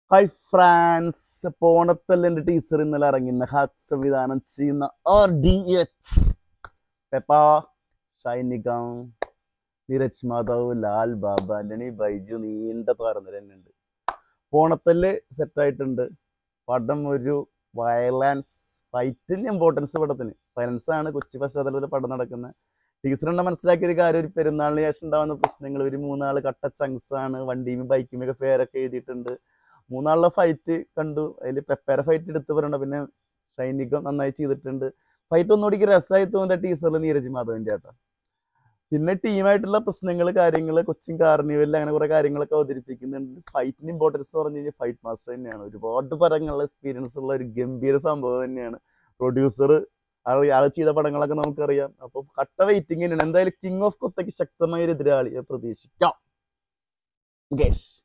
hi France പോണത്തല്ലിന്റെ teacher ഇന്നലെ ഇറങ്ങുന്ന ഹാത്ത് സംവിധാനം ചെയ്യുന്ന ആർ ഡി എച്ച് പെപ്പ ഷൈനികം നിരജ് മാധവ് ലാൽ ബാബ ആന്റണി ബൈജു നീണ്ട തുറന്നിൽ തന്നെ ഉണ്ട് പോണത്തല്ല് സെറ്റായിട്ടുണ്ട് പടം ഒരു വയലൻസ് ഫൈറ്റിന് ഇമ്പോർട്ടൻസ് പടത്തിന് വയലൻസ് ആണ് കൊച്ചി പശ്ചാത്തലത്തിൽ പടം നടക്കുന്നത് ടീച്ചറുണ്ട് മനസ്സിലാക്കിയ ഒരു കാര്യം ഒരു പെരുന്നാളിന് ശേഷം ഉണ്ടാകുന്ന പ്രശ്നങ്ങൾ ഒരു മൂന്നാള് കട്ട ചങ്സ് ആണ് വണ്ടിയും ബൈക്കും ഒക്കെ പേരൊക്കെ എഴുതിയിട്ടുണ്ട് മൂന്നാളുടെ ഫൈറ്റ് കണ്ടു അതിൽ പെപ്പേരെ ഫൈറ്റ് എടുത്ത് പറയണ്ട പിന്നെ സൈനികം നന്നായി ചെയ്തിട്ടുണ്ട് ഫൈറ്റ് ഒന്നുകൂടി രസമായി തോന്നിയ ടീച്ചറിൽ നീരജ് മാധവന്റെ ആട്ടോ പിന്നെ ടീമായിട്ടുള്ള പ്രശ്നങ്ങൾ കാര്യങ്ങൾ കൊച്ചിൻ കാർണിവലിൽ അങ്ങനെ കുറെ കാര്യങ്ങളൊക്കെ അവതരിപ്പിക്കുന്നുണ്ട് ഫൈറ്റിന് ഇമ്പോർട്ടൻസ് പറഞ്ഞു കഴിഞ്ഞാൽ ഫൈറ്റ് മാസ്റ്റർ തന്നെയാണ് ഒരുപാട് പടങ്ങളിലെ എക്സ്പീരിയൻസ് ഉള്ള ഒരു ഗംഭീര സംഭവം തന്നെയാണ് പ്രൊഡ്യൂസർ ആൾ ചെയ്ത പടങ്ങളൊക്കെ നമുക്കറിയാം അപ്പോൾ കട്ട വെയിറ്റിംഗ് തന്നെയാണ് എന്തായാലും കിങ് ഓഫ് കൊത്തയ്ക്ക് ശക്തമായ ഒരു എതിരാളിയെ പ്രതീക്ഷിക്കാം മുകേഷ്